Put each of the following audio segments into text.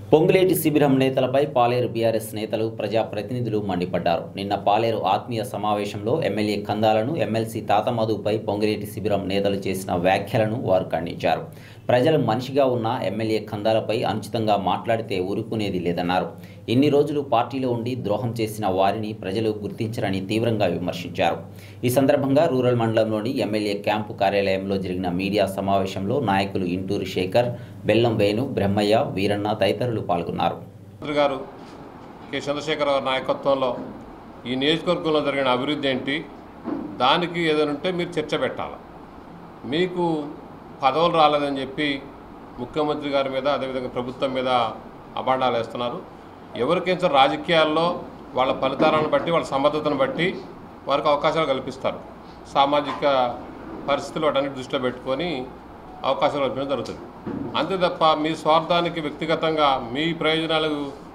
పొంగులేటి శిబిరం నేతలపై పాలేరు బీఆర్ఎస్ నేతలు ప్రజాప్రతినిధులు మండిపడ్డారు నిన్న పాలేరు ఆత్మీయ సమావేశంలో ఎమ్మెల్యే కందాలను ఎమ్మెల్సీ తాతమధుపై పొంగులేటి శిబిరం నేతలు చేసిన వ్యాఖ్యలను వారు ఖండించారు ప్రజలు మనిషిగా ఉన్న ఎమ్మెల్యే కందాలపై అనుచితంగా మాట్లాడితే ఊరుకునేది లేదన్నారు ఇన్ని రోజులు పార్టీలో ఉండి ద్రోహం చేసిన వారిని ప్రజలు గుర్తించరని తీవ్రంగా విమర్శించారు ఈ సందర్భంగా రూరల్ మండలంలోని ఎమ్మెల్యే క్యాంపు కార్యాలయంలో జరిగిన మీడియా సమావేశంలో నాయకులు ఇంటూరు శేఖర్ బెల్లం వేణు బ్రహ్మయ్య వీరన్న తదితరులు పాల్గొన్నారు మంత్రి గారు కె చంద్రశేఖర్ గారి నాయకత్వంలో ఈ నియోజకవర్గంలో జరిగిన అభివృద్ధి ఏంటి దానికి ఏదైనా ఉంటే మీరు చర్చ పెట్టాలి మీకు పదవులు రాలేదని చెప్పి ముఖ్యమంత్రి గారి మీద అదేవిధంగా ప్రభుత్వం మీద అభాండాలు వేస్తున్నారు ఎవరికైనా సరే రాజకీయాల్లో వాళ్ళ ఫలితాలను బట్టి వాళ్ళ సమర్థతను బట్టి వారికి అవకాశాలు కల్పిస్తారు సామాజిక పరిస్థితులు వాటన్నిటి దృష్టిలో పెట్టుకొని అవకాశాలు కల్పించడం జరుగుతుంది అంతే తప్ప మీ స్వార్థానికి వ్యక్తిగతంగా మీ ప్రయోజనాలు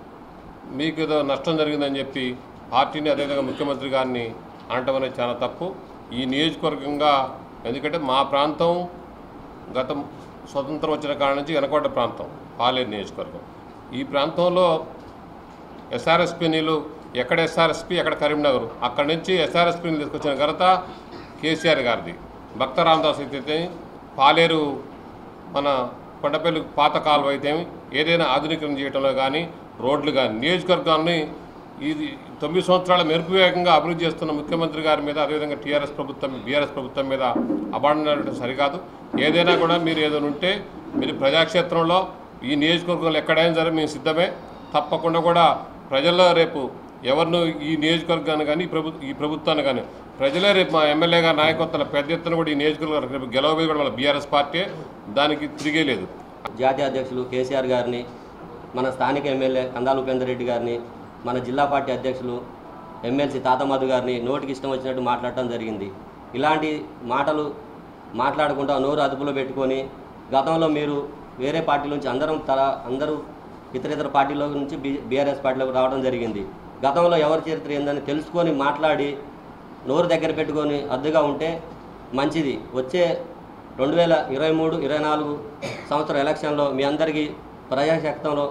మీకు ఏదో నష్టం జరిగిందని చెప్పి పార్టీని అదేవిధంగా ముఖ్యమంత్రి గారిని అనటం అనేది చాలా తప్పు ఈ నియోజకవర్గంగా ఎందుకంటే మా ప్రాంతం గత స్వతంత్రం వచ్చిన కాడ నుంచి వెనకబడ్డ ప్రాంతం పాలేరు నియోజకవర్గం ఈ ప్రాంతంలో ఎస్ఆర్ఎస్పీ నీళ్ళు ఎక్కడ ఎస్ఆర్ఎస్పీ ఎక్కడ కరీంనగర్ అక్కడి నుంచి ఎస్ఆర్ఎస్పీని తీసుకొచ్చిన ఘనత కేసీఆర్ గారిది భక్త రామదాస్ అయితే పాలేరు మన కొండపల్లి పాత కాలువ అయితే ఏదైనా ఆధునీకరణ చేయడంలో కానీ రోడ్లు కానీ నియోజకవర్గాన్ని ఇది తొమ్మిది సంవత్సరాల మెరుపు వేగంగా అభివృద్ధి చేస్తున్న ముఖ్యమంత్రి గారి మీద అదేవిధంగా టీఆర్ఎస్ ప్రభుత్వం బీఆర్ఎస్ ప్రభుత్వం మీద అబాండం సరికాదు ఏదైనా కూడా మీరు ఏదైనా ఉంటే మీరు ప్రజాక్షేత్రంలో ఈ నియోజకవర్గంలో ఎక్కడైనా సరే మేము సిద్ధమే తప్పకుండా కూడా ప్రజల్లో రేపు ఎవరిను ఈ నియోజకవర్గాన్ని కానీ ఈ ప్రభు ఈ ప్రభుత్వాన్ని కానీ ప్రజలే రేపు మా ఎమ్మెల్యే గారి నాయకత్వంలో పెద్ద ఎత్తున కూడా ఈ నియోజకవర్గం రేపు గెలవబోయేది కూడా మన బీఆర్ఎస్ పార్టీ దానికి తిరిగే లేదు జాతీయ అధ్యక్షులు కేసీఆర్ గారిని మన స్థానిక ఎమ్మెల్యే కందాల ఉపేందర్ రెడ్డి గారిని మన జిల్లా పార్టీ అధ్యక్షులు ఎమ్మెల్సీ తాతమధు గారిని నోటికి ఇష్టం వచ్చినట్టు మాట్లాడటం జరిగింది ఇలాంటి మాటలు మాట్లాడకుండా నోరు అదుపులో పెట్టుకొని గతంలో మీరు వేరే పార్టీ నుంచి అందరం తర అందరూ ఇతర ఇతర పార్టీల నుంచి బీ బీఆర్ఎస్ పార్టీలోకి రావడం జరిగింది గతంలో ఎవరి చరిత్ర ఏందని తెలుసుకొని మాట్లాడి నోరు దగ్గర పెట్టుకొని అద్దుగా ఉంటే మంచిది వచ్చే రెండు వేల ఇరవై మూడు ఇరవై నాలుగు సంవత్సరం ఎలక్షన్లో మీ అందరికీ ప్రజాశక్తంలో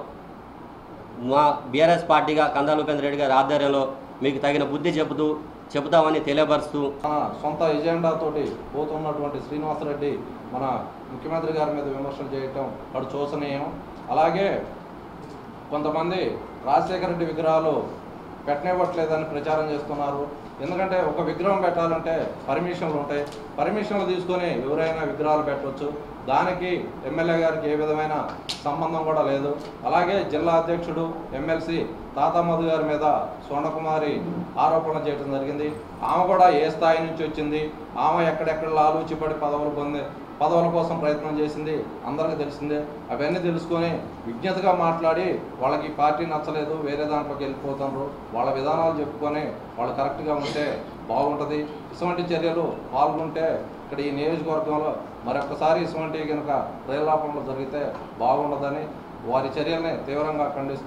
మా బీఆర్ఎస్ పార్టీగా కందాల ఉపేంద్ర రెడ్డి గారి ఆధ్వర్యంలో మీకు తగిన బుద్ధి చెబుతూ చెబుతామని తెలియపరుస్తూ మన సొంత ఎజెండా తోటి పోతున్నటువంటి శ్రీనివాసరెడ్డి మన ముఖ్యమంత్రి గారి మీద విమర్శలు చేయటం వాడు చూసనీయం అలాగే కొంతమంది రాజశేఖర రెడ్డి విగ్రహాలు పెట్టనివ్వట్లేదని ప్రచారం చేస్తున్నారు ఎందుకంటే ఒక విగ్రహం పెట్టాలంటే పర్మిషన్లు ఉంటాయి పర్మిషన్లు తీసుకొని ఎవరైనా విగ్రహాలు పెట్టవచ్చు దానికి ఎమ్మెల్యే గారికి ఏ విధమైన సంబంధం కూడా లేదు అలాగే జిల్లా అధ్యక్షుడు ఎమ్మెల్సీ తాతామధు గారి మీద స్వర్ణకుమారి ఆరోపణలు చేయడం జరిగింది ఆమె కూడా ఏ స్థాయి నుంచి వచ్చింది ఆమె ఎక్కడెక్కడ లాలూచిపడి పదవులు పొంది పదవుల కోసం ప్రయత్నం చేసింది అందరికీ తెలిసిందే అవన్నీ తెలుసుకొని విజ్ఞతగా మాట్లాడి వాళ్ళకి ఈ పార్టీ నచ్చలేదు వేరే దాంట్లోకి వెళ్ళిపోతున్నారు వాళ్ళ విధానాలు చెప్పుకొని వాళ్ళు కరెక్ట్గా ఉంటే బాగుంటుంది ఇటువంటి చర్యలు పాల్గొంటే ఇక్కడ ఈ నియోజకవర్గంలో మరొకసారి ఇటువంటి కనుక ప్రేలాపనలు జరిగితే బాగుండదని వారి చర్యల్ని తీవ్రంగా ఖండిస్తూ